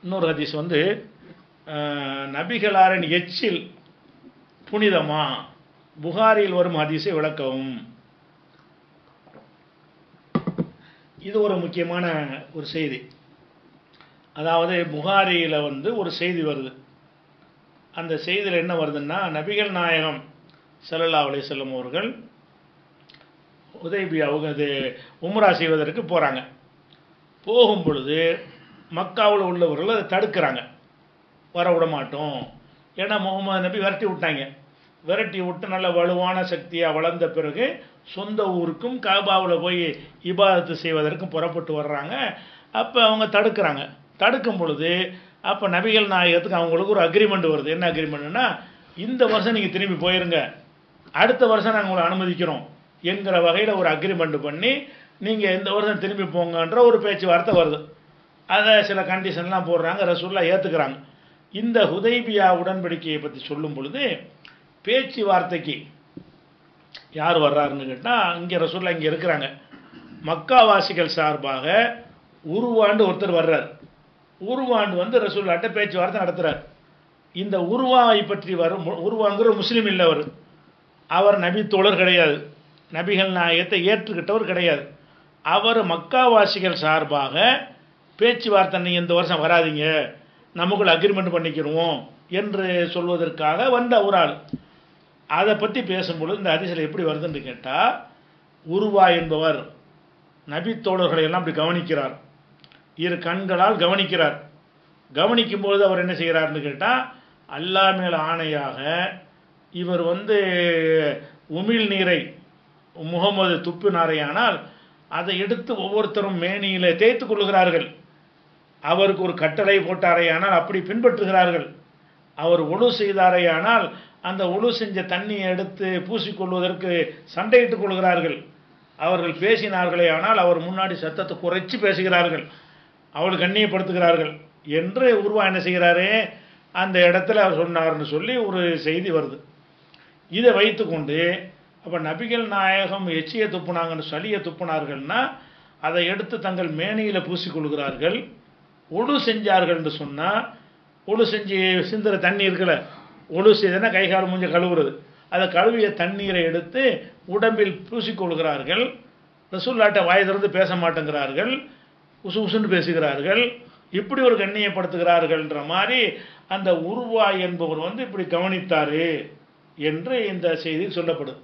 இன்னொரு ஹதீஸ் வந்து அஹ், நபிகளாரின் எச்சில் புனிதமா புகாரில் வரும் ஹதீஸை விளக்கவும் இது ஒரு முக்கியமான ஒரு செய்தி அதாவது புகாரியில் வந்து ஒரு செய்தி வருது அந்த செய்தியில் என்ன வருதுன்னா நபிகள் நாயகம் ஸல்லல்லாஹு அலைஹி வஸல்லம் அவர்கள் உதய்பி அவங்க இது உம்ரா செய்வதற்கு போகிறாங்க போகும் பொழுது மக்காவில் உள்ளவர்கள் அதை தடுக்கிறாங்க வர விட மாட்டோம் ஏன்னா முகமது நபி விரட்டி விட்டாங்க விரட்டி விட்டு நல்ல வலுவான சக்தியாக வளர்ந்த பிறகு சொந்த ஊருக்கும் காபாவில் போய் இபாதத்து செய்வதற்கும் புறப்பட்டு வர்றாங்க அப்போ அவங்க தடுக்கிறாங்க தடுக்கும் பொழுது அப்போ நபிகள் நாயகத்துக்கு அவங்களுக்கு ஒரு அக்ரிமெண்ட் வருது என்ன அக்ரிமெண்ட்னா இந்த வருஷம் நீங்கள் திரும்பி போயிருங்க அடுத்த வருஷம் நாங்கள் உங்களை அனுமதிக்கிறோம் என்கிற வகையில் ஒரு அக்ரிமெண்ட் பண்ணி நீங்கள் இந்த வருஷம் திரும்பி போங்கன்ற ஒரு பேச்சுவார்த்தை வருது அதை சில கண்டிஷன்லாம் போடுறாங்க ரசூல்லா ஏற்றுக்கிறாங்க இந்த ஹுதைபியா உடன்படிக்கையை பற்றி சொல்லும் பொழுது பேச்சுவார்த்தைக்கு யார் வர்றாருன்னு கேட்டால் இங்கே ரசூல்லா இங்கே இருக்கிறாங்க மக்காவாசிகள் சார்பாக உருவாண்டு ஒருத்தர் வர்றார் உருவாண்டு வந்து ரசூல்லாட்ட பேச்சுவார்த்தை நடத்துகிறார் இந்த உருவாவை பற்றி வரும் உருவாங்கிற முஸ்லீம் இல்லை அவர் அவர் நபி தோழர் கிடையாது நபிகள் நாயகத்தை ஏற்றுக்கிட்டவர் கிடையாது அவர் மக்காவாசிகள் சார்பாக பேச்சுவார்த்தை நீ இந்த வருஷம் வராதீங்க நமக்குள்ள அக்ரிமெண்ட் பண்ணிக்கிறோம் என்று சொல்வதற்காக வந்த ஒரு ஆள் அதை பற்றி பேசும்பொழுது இந்த அதிசயம் எப்படி வருதுன்னு கேட்டால் உருவா என்பவர் நபி தோழர்களை எல்லாம் அப்படி கவனிக்கிறார் இரு கண்களால் கவனிக்கிறார் கவனிக்கும்பொழுது அவர் என்ன செய்கிறார்னு கேட்டால் அல்லா மேல் ஆணையாக இவர் வந்து உமிழ் நீரை முகமது துப்பினாரையானால் அதை எடுத்து ஒவ்வொருத்தரும் மேனியிலே தேய்த்து கொள்கிறார்கள் அவருக்கு ஒரு கட்டளை போட்டாரையானால் அப்படி பின்பற்றுகிறார்கள் அவர் ஒழு செய்தாரையானால் அந்த ஒழு செஞ்ச தண்ணியை எடுத்து பூசிக்கொள்வதற்கு சண்டையிட்டுக் கொள்கிறார்கள் அவர்கள் பேசினார்களே ஆனால் அவர் முன்னாடி சத்தத்தை குறைச்சி பேசுகிறார்கள் அவள் கண்ணியப்படுத்துகிறார்கள் என்று உருவா என்ன செய்கிறாரே அந்த இடத்துல அவர் சொன்னார்னு சொல்லி ஒரு செய்தி வருது இதை வைத்துக்கொண்டு அப்போ நபிகள் நாயகம் எச்சியை துப்புனாங்கன்னு சளியை துப்புனார்கள்னா அதை எடுத்து தங்கள் மேனியில் பூசிக்கொள்கிறார்கள் ஒழு செஞ்சார்கள் என்று சொன்னால் ஒழு செஞ்சு சிந்துற தண்ணி இருக்குல்ல ஒழு செய்தனா கை கால் மூஞ்ச கழுவுறது அதை கழுவிய தண்ணீரை எடுத்து உடம்பில் பூசிக்கொள்கிறார்கள் ரசூல்லாட்ட வாய் திறந்து பேச மாட்டேங்கிறார்கள் உசு உசுன்னு பேசுகிறார்கள் இப்படி ஒரு கண்ணியப்படுத்துகிறார்கள்ன்ற மாதிரி அந்த உருவா என்பவர் வந்து இப்படி கவனித்தாரு என்று இந்த செய்தி சொல்லப்படுது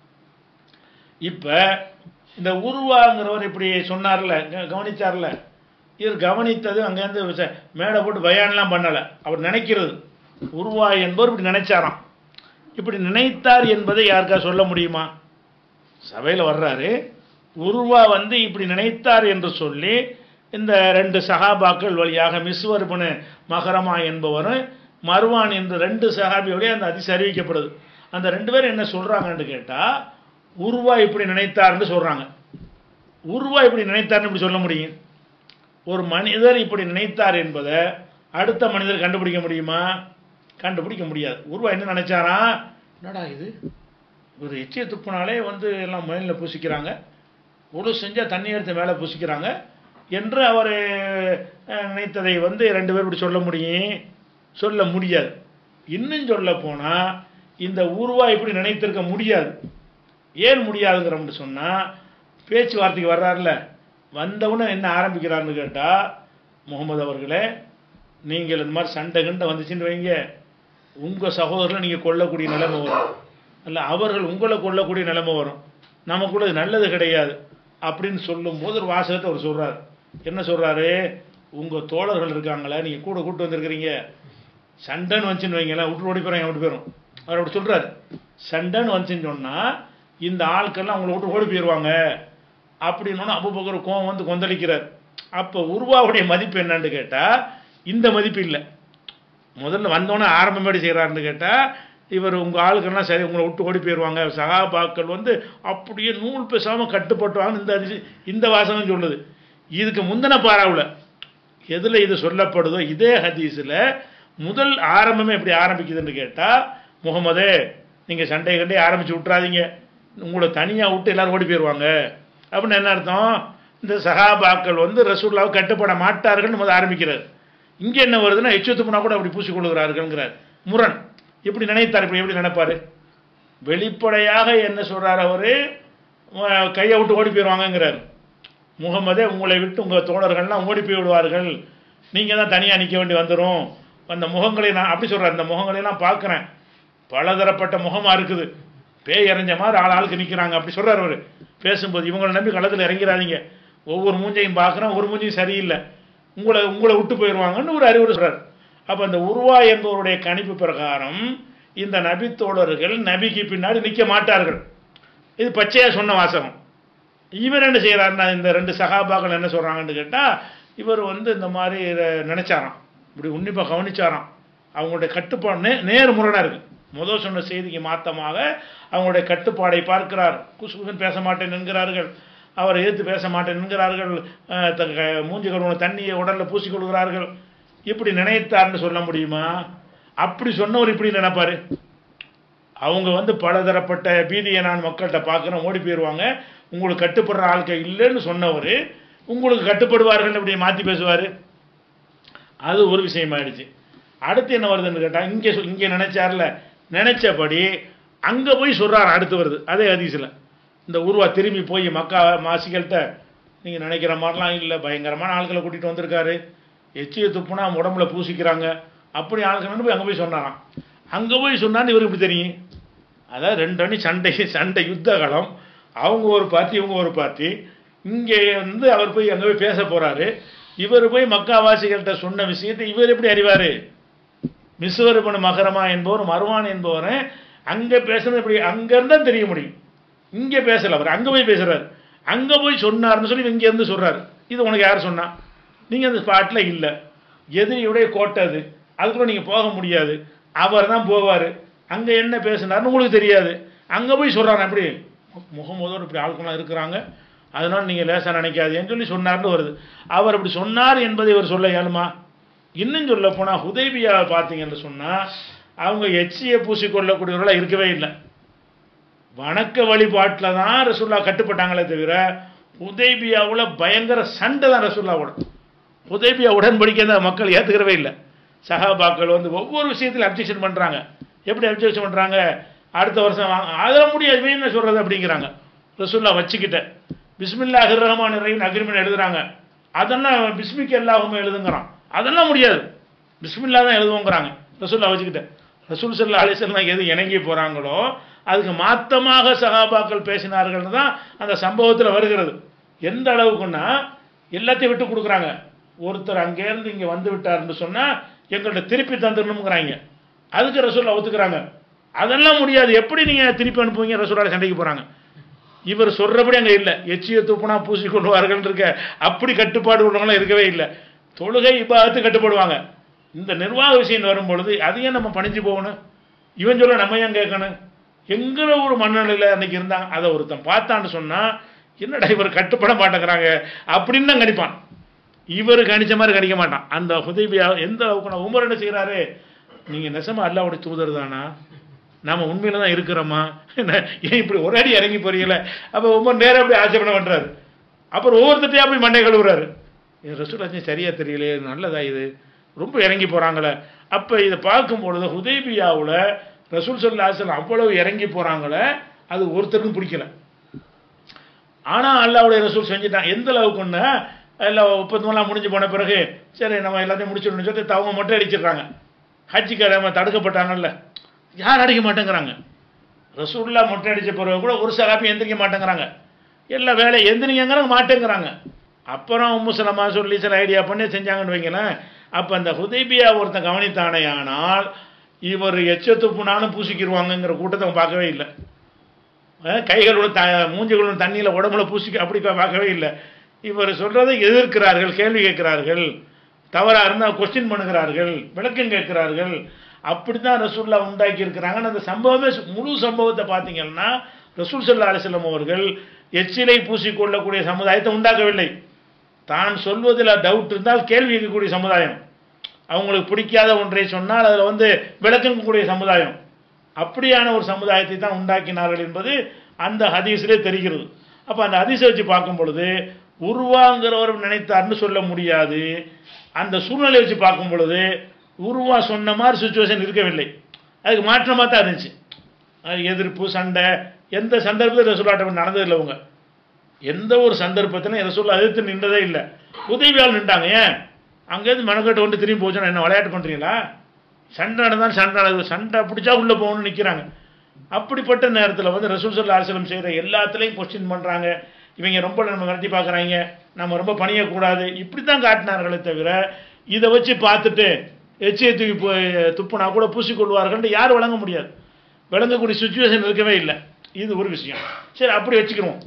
இப்போ இந்த உருவாங்கிறவர் இப்படி சொன்னார்ல க- கவனிச்சார்ல இவர் கவனித்தது அங்கேருந்து விச- மேடை போட்டு பயான்லாம் பண்ணலை அவர் நினைக்கிறது உருவா என்பவர் இப்படி நினைச்சாராம் இப்படி நினைத்தார் என்பதை யாருக்கா சொல்ல முடியுமா சபையில் வர்றாரு உருவா வந்து இப்படி நினைத்தார் என்று சொல்லி இந்த ரெண்டு சஹாபாக்கள் வழியாக மிஸ்வர்பனு மகரமா என்பவரும் மர்வான் என்ற ரெண்டு சஹாபி வழியாக அந்த அதிசயம் அறிவிக்கப்படுது அந்த ரெண்டு பேரும் என்ன சொல்கிறாங்கன்னு கேட்டால் உருவா இப்படி நினைத்தார்னு சொல்கிறாங்க உருவா இப்படி நினைத்தார்னு இப்படி சொல்ல முடியும் ஒரு மனிதர் இப்படி நினைத்தார் என்பதை அடுத்த மனிதர் கண்டுபிடிக்க முடியுமா கண்டுபிடிக்க முடியாது உருவா என்ன நினைச்சாரா என்னடா இது ஒரு எச்சிய துப்புனாலே வந்து எல்லாம் மயிலில் பூசிக்கிறாங்க ஒழு செஞ்சால் தண்ணி எடுத்து மேலே பூசிக்கிறாங்க என்று அவர் நினைத்ததை வந்து ரெண்டு பேர் இப்படி சொல்ல முடியும் சொல்ல முடியாது இன்னும் சொல்ல போனால் இந்த உருவா இப்படி நினைத்திருக்க முடியாது ஏன் முடியாதுங்கிறோம்னு சொன்னால் பேச்சுவார்த்தைக்கு வர்றாருல வந்தவுடனே என்ன ஆரம்பிக்கிறாருன்னு கேட்டால் முகமது அவர்களே நீங்கள் இந்த மாதிரி சண்டை கண்டை வந்துச்சுன்னு வைங்க உங்கள் சகோதரர்களை நீங்கள் கொல்லக்கூடிய நிலைமை வரும் அல்ல அவர்கள் உங்களை கொல்லக்கூடிய நிலைமை வரும் நமக்குள்ள இது நல்லது கிடையாது அப்படின்னு சொல்லும்போது ஒரு வாசகத்தை அவர் சொல்கிறார் என்ன சொல்கிறாரு உங்கள் தோழர்கள் இருக்காங்களே நீங்கள் கூட கூட்டு வந்திருக்கிறீங்க சண்டைன்னு வந்துச்சுன்னு வைங்களேன் விட்டு ஓடி போகிறாங்க விட்டு போயிடும் அவர் அப்படி சொல்கிறார் சண்டைன்னு வந்துச்சுன்னு சொன்னால் இந்த ஆட்கள்லாம் அவங்கள விட்டு ஓடி போயிடுவாங்க அப்படின்னோன்னு அபுபக்கர் கோவம் வந்து கொந்தளிக்கிறார் அப்போ உருவாவுடைய மதிப்பு என்னன்னு கேட்டால் இந்த மதிப்பு இல்லை முதல்ல வந்தோன்னே ஆரம்பம் எப்படி செய்கிறாருன்னு கேட்டால் இவர் உங்கள் ஆளுக்கெல்லாம் சரி உங்களை விட்டு ஓடி போயிடுவாங்க சகாபாக்கள் வந்து அப்படியே நூல் பேசாமல் கட்டுப்பட்டுவாங்கன்னு இந்த அதிசயம் இந்த வாசகம் சொல்லுது இதுக்கு முந்தின பாராவில் எதில் இது சொல்லப்படுதோ இதே ஹதீஸில் முதல் ஆரம்பமே எப்படி ஆரம்பிக்குதுன்னு கேட்டால் முகமதே நீங்கள் சண்டை கண்டே ஆரம்பித்து விட்றாதீங்க உங்களை தனியாக விட்டு எல்லாரும் ஓடி போயிடுவாங்க அப்படின்னு என்ன அர்த்தம் இந்த சகாபாக்கள் வந்து ரசூல்லாவை கட்டுப்பட மாட்டார்கள்னு முதல் ஆரம்பிக்கிறார் இங்கே என்ன வருதுன்னா எச்சுத்துப்புனா கூட அப்படி பூசிக்கொள்கிறார்கள்ங்கிறார் முரண் இப்படி நினைத்தார் இப்படி எப்படி நினைப்பாரு வெளிப்படையாக என்ன சொல்றார் அவரு அஹ் கையை விட்டு ஓடி போயிடுவாங்கங்கிறார் முகமதே உங்களை விட்டு உங்கள் தோழர்கள்லாம் ஓடி போய் விடுவார்கள் நீங்கள் தான் தனியாக நிற்க வேண்டி வந்துடும் அந்த முகங்களை நான் அப்படி சொல்கிறேன் அந்த முகங்களை நான் பார்க்குறேன் பலதரப்பட்ட முகமாக இருக்குது பேய் இறஞ்ச மாதிரி ஆள் ஆளுக்கு நிற்கிறாங்க அப்படி சொல்கிறார் அவர் பேசும்போது இவங்களை நம்பி களத்தில் இறங்கிறாதீங்க ஒவ்வொரு மூஞ்சையும் பார்க்குறேன் ஒரு மூஞ்சையும் சரியில்லை உங்களை உங்களை விட்டு போயிடுவாங்கன்னு ஒரு அறிவுரை சொல்கிறார் அப்போ அந்த உருவா என்பவருடைய கணிப்பு பிரகாரம் இந்த நபி தோழர்கள் நபிக்கு பின்னாடி நிற்க மாட்டார்கள் இது பச்சையாக சொன்ன வாசகம் இவர் என்ன செய்கிறாருன்னா இந்த ரெண்டு சகாபாக்கள் என்ன சொல்கிறாங்கன்னு கேட்டால் இவர் வந்து இந்த மாதிரி இதை நினைச்சாராம் இப்படி உன்னிப்பாக கவனிச்சாராம் அவங்களுடைய கட்டுப்பாடு நே நேர் முரணாக இருக்குது முதல் சொன்ன செய்திக்கு மாத்தமாக அவங்களுடைய கட்டுப்பாடை பார்க்கிறார் குசுகுசுன்னு பேச மாட்டேன் என்கிறார்கள் அவரை எதிர்த்து பேச மாட்டேன் என்கிறார்கள் அஹ் த- க- மூஞ்சி கழுவுன தண்ணியை உடலில் பூசிக்கொள்கிறார்கள் இப்படி நினைத்தார்னு சொல்ல முடியுமா அப்படி சொன்னவர் இப்படி நினைப்பாரு அவங்க வந்து பலதரப்பட்ட பீதியை நான் மக்கள்கிட்ட பார்க்குறேன் ஓடி போயிடுவாங்க உங்களுக்கு கட்டுப்படுற ஆட்கள் இல்லைன்னு சொன்னவர் உங்களுக்கு கட்டுப்படுவார்கள் இப்படி மாற்றி பேசுவார் அது ஒரு விஷயமாயிடுச்சு அடுத்து என்ன வருதுன்னு கேட்டால் இங்கே சொ- இங்கே நினைச்சார்ல நினைச்சபடி அங்கே போய் சொல்கிறார் அடுத்து வருது அதே ஹதீஸில் இந்த உருவா திரும்பி போய் மக்கா மாசிகள்கிட்ட நீங்கள் நினைக்கிற மாதிரிலாம் இல்லை பயங்கரமான ஆட்களை கூட்டிகிட்டு வந்திருக்காரு எச்சியை துப்புனா உடம்புல பூசிக்கிறாங்க அப்படி ஆட்கள் போய் அங்கே போய் சொன்னாராம் அங்கே போய் சொன்னான்னு இவருக்கு இப்படி தெரியும் அதாவது ரெண்டு அணி சண்டை சண்டை யுத்த காலம் அவங்க ஒரு பார்ட்டி இவங்க ஒரு பார்ட்டி இங்கே வந்து அவர் போய் அங்கே போய் பேச போகிறாரு இவர் போய் மக்காவாசிகள்கிட்ட சொன்ன விஷயத்தை இவர் எப்படி அறிவார் மிஸ்வரபன் மகரமா என்பவர் மருவான் என்பவர் அங்கே பேசுறது இப்படி அங்கேருந்து தான் தெரிய முடியும் இங்கே பேசல அவர் அங்கே போய் பேசுறாரு அங்கே போய் சொன்னார்னு சொல்லி இங்கே இருந்து சொல்றாரு இது உனக்கு யார் சொன்னா நீங்கள் அந்த ஸ்பாட்டில் இல்லை எதிரியுடைய கோட்டை அது அதுக்குள்ள நீங்கள் போக முடியாது அவர் தான் போவார் அங்கே என்ன பேசினார்னு உங்களுக்கு தெரியாது அங்கே போய் சொல்கிறாரு அப்படி முகமதோர் இப்படி ஆட்கள்லாம் இருக்கிறாங்க அதனால நீங்கள் லேசாக நினைக்காதீங்கன்னு சொல்லி சொன்னார்னு வருது அவர் அப்படி சொன்னார் என்பதை இவர் சொல்ல இயலுமா இன்னும் சொல்ல போனால் ஹுதைபியாவை பார்த்தீங்கன்னு சொன்னால் அவங்க எச்சியை பூசிக்கொள்ளக்கூடியவர்களாக இருக்கவே இல்லை வணக்க வழிபாட்டில் தான் ரசூல்லா கட்டுப்பட்டாங்களே தவிர ஹுதைபியாவில் பயங்கர சண்டை தான் ரசூல்லாவோட ஹுதைபியா உடன்படிக்கை தான் மக்கள் ஏற்றுக்கிறவே இல்லை சஹாபாக்கள் வந்து ஒவ்வொரு விஷயத்திலும் அப்ஜெக்ஷன் பண்ணுறாங்க எப்படி அப்ஜெக்ஷன் பண்ணுறாங்க அடுத்த வருஷம் வாங்க அதெல்லாம் முடியாது இவன் என்ன சொல்கிறது அப்படிங்கிறாங்க ரசூல்லா வச்சுக்கிட்ட பிஸ்மில்லா அஹிர் ரஹ்மான் ரஹீம் அக்ரிமெண்ட் எழுதுறாங்க அதெல்லாம் பிஸ்மிக்கு எல்லாமே எழுதுங்கிறான் அதெல்லாம் முடியாது பிஸ்மில்லா தான் எழுதுவோங்கிறாங்க ரசூல்லா வச்சுக்கிட்ட ரசூல் சல்லா அலிசல்லாம் எது இணங்கி போகிறாங்களோ அதுக்கு மாத்தமாக சகாபாக்கள் பேசினார்கள்னு தான் அந்த சம்பவத்தில் வருகிறது எந்த அளவுக்குன்னா எல்லாத்தையும் விட்டு கொடுக்குறாங்க ஒருத்தர் அங்கேருந்து இங்கே வந்து விட்டார்னு சொன்னால் எங்கள்கிட்ட திருப்பி தந்துடணுங்கிறாங்க அதுக்கு ரசூல்லா ஒத்துக்கிறாங்க அதெல்லாம் முடியாது எப்படி நீங்கள் திருப்பி அனுப்புவீங்க ரசூலோட சண்டைக்கு போகிறாங்க இவர் சொல்றபடி அங்கே இல்லை எச்சியை துப்புனா பூசி கொள்வார்கள் இருக்க அப்படி கட்டுப்பாடு உள்ளவங்களாம் இருக்கவே இல்லை தொழுகை இப்பாத்து கட்டுப்படுவாங்க இந்த நிர்வாக விஷயம் வரும் பொழுது அதையும் நம்ம பணிஞ்சு போகணும் இவன் சொல்ல நம்ம ஏன் கேட்கணும் எங்கிற ஒரு மனநிலையில் அன்னைக்கு இருந்தாங்க அதை ஒருத்தன் பார்த்தான்னு சொன்னால் என்னடா இவர் கட்டுப்பட மாட்டேங்கிறாங்க அப்படின்னு தான் கணிப்பான் இவர் கணிச்ச மாதிரி கணிக்க மாட்டான் அந்த ஹுதைபியா எந்த அளவுக்கு நான் உமர் என்ன செய்கிறாரு நீங்கள் நெசமா அல்லாவுடைய தூதர் தானா நாம உண்மையில தான் இருக்கிறோமா என்ன ஏன் இப்படி ஒரு அடி இறங்கி போறீங்கள அப்போ உமர் நேரம் அப்படி ஆட்சேபனை பண்ணுறாரு அப்புறம் ஒவ்வொருத்தையா போய் மண்டை கழுவுறாரு இது ரசூலாச்சும் சரியா தெரியலையே நல்லதா இது ரொம்ப இறங்கி போகிறாங்களே அப்போ இதை பார்க்கும் பொழுது ஹுதைபியாவில் ரசூல் சொல்லாசல் அவ்வளவு இறங்கி போகிறாங்களே அது ஒருத்தருக்கும் பிடிக்கல ஆனால் அல்லாவுடைய ரசூல் செஞ்சுட்டான் எந்த அளவுக்குன்னா எல்லாம் ஒப்பந்தமெல்லாம் முடிஞ்சு போன பிறகு சரி நம்ம எல்லாத்தையும் முடிச்சிடணும்னு சொல்லி அவங்க மட்டும் அடிச்சிடுறாங்க ஹஜ்ஜிக்கு நம்ம தடுக்கப்பட்டாங்கல்ல யார் அடிக்க மாட்டேங்கிறாங்க ரசூல்லா மொட்டை அடித்த பிறகு கூட ஒரு சகாப்பி எந்திரிக்க மாட்டேங்கிறாங்க எல்லா வேலை எந்திரிங்கிறாங்க மாட்டேங்கிறாங்க அப்புறம் முசலமா சொல்லி சில ஐடியா பண்ணி செஞ்சாங்கன்னு வைங்களேன் அப்போ அந்த ஹுதைபியா ஒருத்தன் கவனித்தானே ஆனால் இவர் எச்சத்துப்புனாலும் பூசிக்கிடுவாங்கங்கிற கூட்டத்தை அவன் பார்க்கவே இல்லை அஹ் கைகளோட த மூஞ்சிகளோட தண்ணியில் உடம்புல பூசிக்க அப்படி பா- பார்க்கவே இல்லை இவர் சொல்றதை எதிர்க்கிறார்கள் கேள்வி கேட்கிறார்கள் தவறாக இருந்தால் கொஸ்டின் பண்ணுகிறார்கள் விளக்கம் கேட்கிறார்கள் அப்படி தான் ரசூல்லா உண்டாக்கி இருக்கிறாங்கன்னு அந்த சம்பவமே சு- முழு சம்பவத்தை பார்த்தீங்கன்னா ரசூல் சல்லா அலிஸ்லம் அவர்கள் எச்சிலை பூசிக்கொள்ளக்கூடிய சமுதாயத்தை உண்டாக்கவில்லை தான் சொல்வதில் டவுட் இருந்தால் கேள்வி கேட்கக்கூடிய சமுதாயம் அவங்களுக்கு பிடிக்காத ஒன்றை சொன்னால் அதில் வந்து விளக்கக்கூடிய சமுதாயம் அப்படியான ஒரு சமுதாயத்தை தான் உண்டாக்கினார்கள் என்பது அந்த ஹதீஸிலே தெரிகிறது அப்போ அந்த ஹதீஸை வச்சு பார்க்கும் பொழுது உருவாங்கிறவர் நினைத்தார்னு சொல்ல முடியாது அந்த சூழ்நிலை வச்சு பார்க்கும் பொழுது உருவா சொன்ன மாதிரி சுச்சுவேஷன் இருக்கவில்லை அதுக்கு மாற்றமாக தான் இருந்துச்சு அது எதிர்ப்பு சண்டை எந்த சந்தர்ப்பத்தில் ரசூலாட்டம் நடந்ததில்லை அவங்க எந்த ஒரு சந்தர்ப்பத்திலும் ரசூல் எதிர்த்து நின்றதே இல்லை உதவியால் நின்றாங்க ஏன் அங்கேருந்து மெனக்கட்டு கொண்டு திரும்பி போச்சுன்னா என்ன விளையாட்டு பண்ணுறீங்களா சண்டை நடந்தால் சண்டை நடக்குது சண்டை பிடிச்சா உள்ளே போகணும்னு நிற்கிறாங்க அப்படிப்பட்ட நேரத்தில் வந்து ரசூல் சல்லா அலிஸ்லம் செய்கிற எல்லாத்துலேயும் கொஸ்டின் பண்ணுறாங்க இவங்க ரொம்ப நம்ம விரட்டி பார்க்குறாங்க நம்ம ரொம்ப பணியக்கூடாது இப்படி தான் காட்டினார்களே தவிர இதை வச்சு பார்த்துட்டு எச்சியை தூக்கி போய் துப்புனா கூட பூசிக்கொள்வார்கள்னு யாரும் வழங்க முடியாது விளங்கக்கூடிய சுச்சுவேஷன் இருக்கவே இல்லை இது ஒரு விஷயம் சரி அப்படி வச்சுக்கிறோம்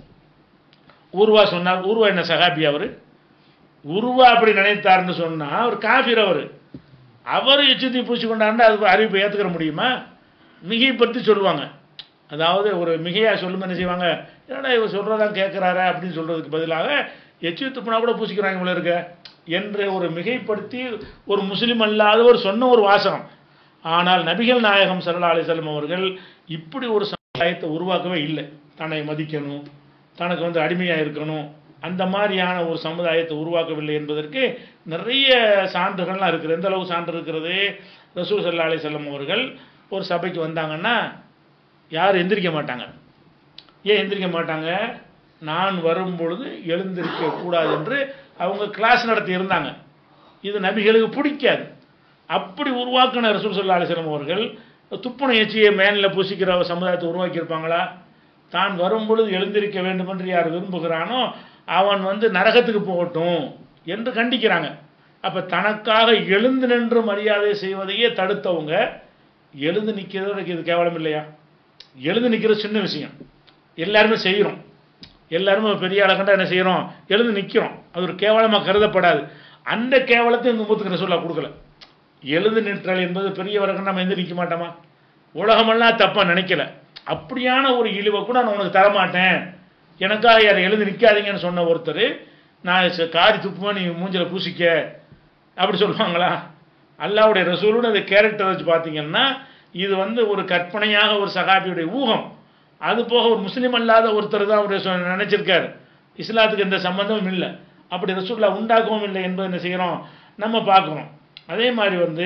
உருவா சொன்னார் உருவா என்ன சகாபி அவர் உருவா அப்படி நினைத்தார்னு சொன்னால் அவர் காஃபிர் அவர் அவர் எச்சத்தை பூசி கொண்டாருன்னா அது அறிவிப்பை ஏற்றுக்கிற முடியுமா மிகைப்படுத்தி சொல்லுவாங்க அதாவது ஒரு மிகையாக சொல்லும் என்ன செய்வாங்க என்னடா இவர் சொல்கிறதான் கேட்குறாரா அப்படின்னு சொல்கிறதுக்கு பதிலாக எச்சி துப்புனா கூட பூசிக்கிறாங்க இவ்வளோ இருக்க என்று ஒரு மிகைப்படுத்தி ஒரு முஸ்லீம் அல்லாதவர் சொன்ன ஒரு வாசகம் ஆனால் நபிகள் நாயகம் சல்லா அலிசல்லம் அவர்கள் இப்படி ஒரு சமுதாயத்தை உருவாக்கவே இல்லை தன்னை மதிக்கணும் தனக்கு வந்து அடிமையாக இருக்கணும் அந்த மாதிரியான ஒரு சமுதாயத்தை உருவாக்கவில்லை என்பதற்கு நிறைய சான்றுகள்லாம் இருக்குது எந்த அளவு சான்று இருக்கிறது ரசூல் சல்லா அலிசல்லம் அவர்கள் ஒரு சபைக்கு வந்தாங்கன்னா யாரும் எந்திரிக்க மாட்டாங்க ஏன் எந்திரிக்க மாட்டாங்க நான் வரும் பொழுது எழுந்திருக்க கூடாது என்று அவங்க கிளாஸ் நடத்தி இருந்தாங்க இது நபிகளுக்கு பிடிக்காது அப்படி உருவாக்கின ரசூல் சல்லா அலிஸ்லம் அவர்கள் துப்புன எச்சியை மேனில் பூசிக்கிற ஒரு சமுதாயத்தை உருவாக்கியிருப்பாங்களா தான் வரும் பொழுது எழுந்திருக்க வேண்டும் என்று யார் விரும்புகிறானோ அவன் வந்து நரகத்துக்கு போகட்டும் என்று கண்டிக்கிறாங்க அப்போ தனக்காக எழுந்து நின்று மரியாதை செய்வதையே தடுத்தவங்க எழுந்து நிற்கிறது இது கேவலம் இல்லையா எழுந்து நிற்கிறது சின்ன விஷயம் எல்லாருமே செய்கிறோம் எல்லாருமே பெரிய ஆளை என்ன செய்கிறோம் எழுந்து நிற்கிறோம் அது ஒரு கேவலமாக கருதப்படாது அந்த கேவலத்தை இந்த மூத்துக்கிற சொல்ல கொடுக்கல எழுந்து நிற்றல் என்பது பெரியவர்கள் நம்ம எந்த நிற்க மாட்டோமா உலகமெல்லாம் தப்பாக நினைக்கல அப்படியான ஒரு இழிவை கூட நான் உனக்கு தரமாட்டேன் எனக்காக யார் எழுந்து நிற்காதீங்கன்னு சொன்ன ஒருத்தர் நான் காரி துப்புமா நீ மூஞ்சில் பூசிக்க அப்படி சொல்லுவாங்களா அல்லாவுடைய ரசூலுன்னு அந்த கேரக்டர் வச்சு பார்த்தீங்கன்னா இது வந்து ஒரு கற்பனையாக ஒரு சகாபியுடைய ஊகம் அது போக ஒரு முஸ்லீம் அல்லாத ஒருத்தர் தான் அவர் நினச்சிருக்காரு இஸ்லாத்துக்கு எந்த சம்மந்தமும் இல்லை அப்படி ரசூல்லா உண்டாக்கவும் இல்லை என்பதை என்ன செய்கிறோம் நம்ம பார்க்குறோம் அதே மாதிரி வந்து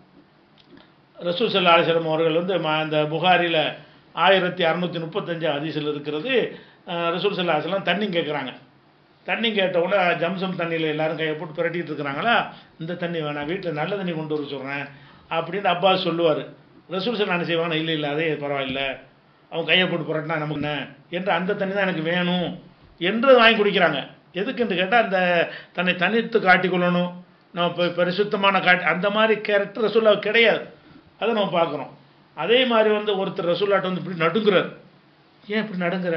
ரசூல் சல்லா அலிஸ்லம் அவர்கள் வந்து அந்த புகாரில் ஆயிரத்தி அறநூற்றி முப்பத்தஞ்சு அதிசல் இருக்கிறது ரசூல் சல்லா அலிஸ்லாம் தண்ணி கேட்குறாங்க தண்ணி கேட்ட உடனே ஜம்சம் தண்ணியில் எல்லாரும் கையை போட்டு புரட்டிட்டு இருக்கிறாங்களா இந்த தண்ணி வேணாம் வீட்டில் நல்ல தண்ணி கொண்டு வர சொல்கிறேன் அப்படின்னு அப்பாஸ் சொல்லுவார் ரசூல் சல்லா என்ன செய்வாங்க இல்லை இல்லை அதே பரவாயில்ல அவன் கையை போட்டு புரட்டினா நமக்கு என்ன என்று அந்த தண்ணி தான் எனக்கு வேணும் என்று வாங்கி குடிக்கிறாங்க எதுக்குன்னு கேட்டால் அந்த தன்னை தனித்து காட்டிக்கொள்ளணும் நம்ம இப்போ பரிசுத்தமான காட்டி அந்த மாதிரி கேரக்டர் ரசூல்லா கிடையாது அதை நம்ம பார்க்குறோம் அதே மாதிரி வந்து ஒருத்தர் ரசூல்லாட்ட வந்து இப்படி நடுங்குறார் ஏன் இப்படி நடுங்குற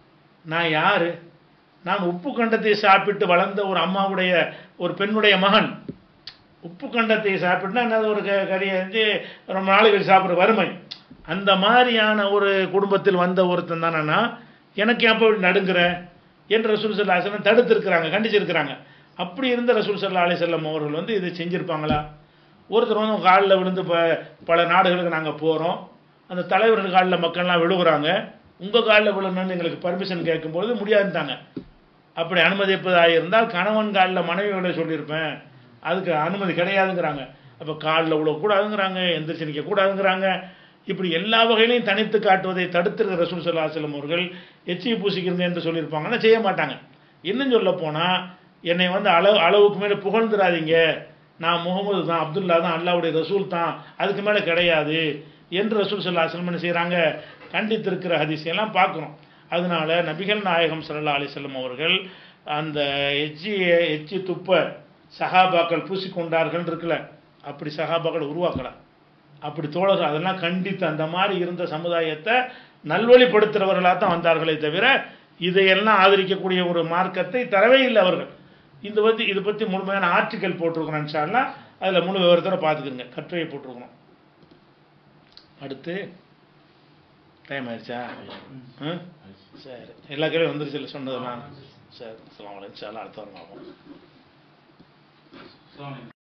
நான் யார் நான் உப்பு கண்டத்தை சாப்பிட்டு வளர்ந்த ஒரு அம்மாவுடைய ஒரு பெண்ணுடைய மகன் உப்பு கண்டத்தை சாப்பிட்டுனா என்ன ஒரு க கறியை வந்து ரொம்ப நாளைக்கு சாப்பிட்ற வறுமை அந்த மாதிரியான ஒரு குடும்பத்தில் வந்த ஒருத்தன் தானேன்னா எனக்கு ஏன் இப்படி நடுங்குற என்று ரசூல் சல்லா அலிஸ்லாம் தடுத்திருக்கிறாங்க கண்டிச்சிருக்கிறாங்க அப்படி இருந்த ரசூல் சல்லா அலிசல்லம் அவர்கள் வந்து இதை செஞ்சுருப்பாங்களா ஒருத்தர் வந்து காலில் விழுந்து ப பல நாடுகளுக்கு நாங்கள் போகிறோம் அந்த தலைவர்கள் காலில் மக்கள்லாம் விழுகுறாங்க உங்கள் காலில் விழணும்னு எங்களுக்கு பர்மிஷன் கேட்கும்பொழுது முடியாதுட்டாங்க அப்படி அனுமதிப்பதாக இருந்தால் கணவன் காலில் மனைவி விட சொல்லியிருப்பேன் அதுக்கு அனுமதி கிடையாதுங்கிறாங்க அப்போ காலில் விழக்கூடாதுங்கிறாங்க எந்திரிச்சு நிற்கக்கூடாதுங்கிறாங்க இப்படி எல்லா வகையிலையும் தனித்து காட்டுவதை தடுத்திருக்கிற ரசூல் சல்லா செல்லம் அவர்கள் எச்சி பூசிக்கிறீங்க என்று சொல்லியிருப்பாங்கன்னா செய்ய மாட்டாங்க இன்னும் சொல்ல போனால் என்னை வந்து அளவு அளவுக்கு மேலே புகழ்ந்துடாதீங்க நான் முகமது தான் அப்துல்லா தான் அல்லாவுடைய ரசூல் தான் அதுக்கு மேலே கிடையாது என்று ரசூல் சல்லா செல்லம் என்ன செய்கிறாங்க கண்டித்திருக்கிற ஹதிசையெல்லாம் பார்க்குறோம் அதனால நபிகள் நாயகம் சல்லா அலிசல்லம் அவர்கள் அந்த எச்சி எச்சி துப்ப சகாபாக்கள் பூசிக்கொண்டார்கள் இருக்குல்ல அப்படி சகாபாக்கள் உருவாக்கலாம் அப்படி தோழர்கள் அதெல்லாம் கண்டித்து அந்த மாதிரி இருந்த சமுதாயத்தை நல்வழிப்படுத்துகிறவர்களாக தான் வந்தார்களே தவிர இதையெல்லாம் ஆதரிக்கக்கூடிய ஒரு மார்க்கத்தை தரவே இல்லை அவர்கள் இந்த பற்றி இதை பற்றி முழுமையான ஆர்டிக்கல் போட்டிருக்கிறோம் இன்ஷால்லா அதில் முழு விவரத்தோட பார்த்துக்கிறங்க கட்டுரையை போட்டிருக்கணும் அடுத்து டைம் ஆயிடுச்சா ம் சரி எல்லா கேள்வியும் வந்துருச்சு இல்லை சொன்னதெல்லாம் சரி அஸ்லாம் வலைக்கம் அடுத்த வாரம் பார்ப்போம்